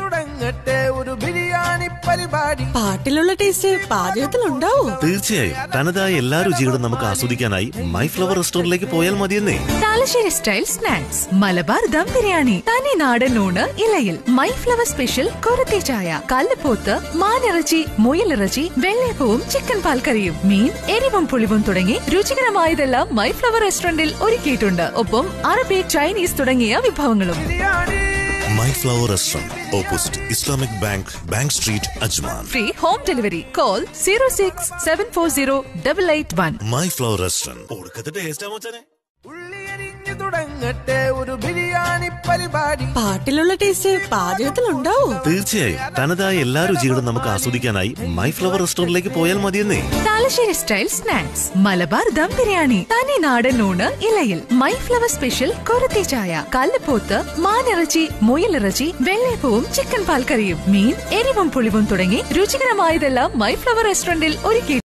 തുടങ്ങട്ടെ ഒരു ബിരിയാണി പരിപാടി പാട്ടിലുള്ള ടേസ്റ്റ് പാചകത്തിലുണ്ടാവോ തീർച്ചയായും തനതായ എല്ലാ രുചികളും നമുക്ക് ആസ്വദിക്കാനായി മൈ ഫ്ലവർ റെസ്റ്റോറന്റിലേക്ക് പോയാൽ മതിയെന്നേ താലശ്ശേരി സ്റ്റൈൽ സ്നാക്സ് മലബാർ ദം ബിരിയാണി തനി നാടൻ ഊണ് ഇലയിൽ മൈ ഫ്ലവർ സ്പെഷ്യൽ കൊരത്തെ ചായ കല്ലുപോത്ത് മാനിറച്ചി മുയലിറച്ചി വെള്ളയപ്പവും ചിക്കൻ പാൽക്കറിയും മീൻ എരിവും പുളിവും തുടങ്ങി രുചികരമായതെല്ലാം മൈ ഫ്ലവർ റെസ്റ്റോറന്റിൽ ഒരുക്കിയിട്ടുണ്ട് ഒപ്പം അറബിക് ചൈനീസ് തുടങ്ങിയ വിഭവങ്ങളും biryani My Flower restaurant opposite Islamic bank bank street Ajman free home delivery call zero six seven four zero double eight one My Flower restaurant ഓടുക്കത്തെ taste ആമോച്ചാനെ ഉള്ളിയരിഞ്ഞു തുടങ്ങട്ടെ ഒരു ബിരിയാണി പരിപാടി പാട്ടിലുള്ള ടേസ്റ്റ് പാചകത്തിലുണ്ടാവോ തീർച്ചയായും തനതായ എല്ലാ രുചികളും നമുക്ക് ആസ്വദിക്കാനായി മൈ ഫ്ലവർ റെസ്റ്റോറന്റിലേക്ക് പോയാൽ മതിയെന്നേ താലശ്ശേരി സ്റ്റൈൽ സ്നാക്സ് മലബാർ ദം ബിരിയാണി തനി നാടൻ ഊണ് ഇലയിൽ മൈ ഫ്ലവർ സ്പെഷ്യൽ കൊരത്തെ ചായ കല്ലുപോത്ത് മാനിറച്ചി മുയലിറച്ചി വെള്ളയപ്പവും ചിക്കൻ പാൽക്കറിയും മീൻ എരിവും പുളിവും തുടങ്ങി രുചികരമായതെല്ലാം മൈ ഫ്ലവർ റെസ്റ്റോറന്റിൽ ഒരുക്കി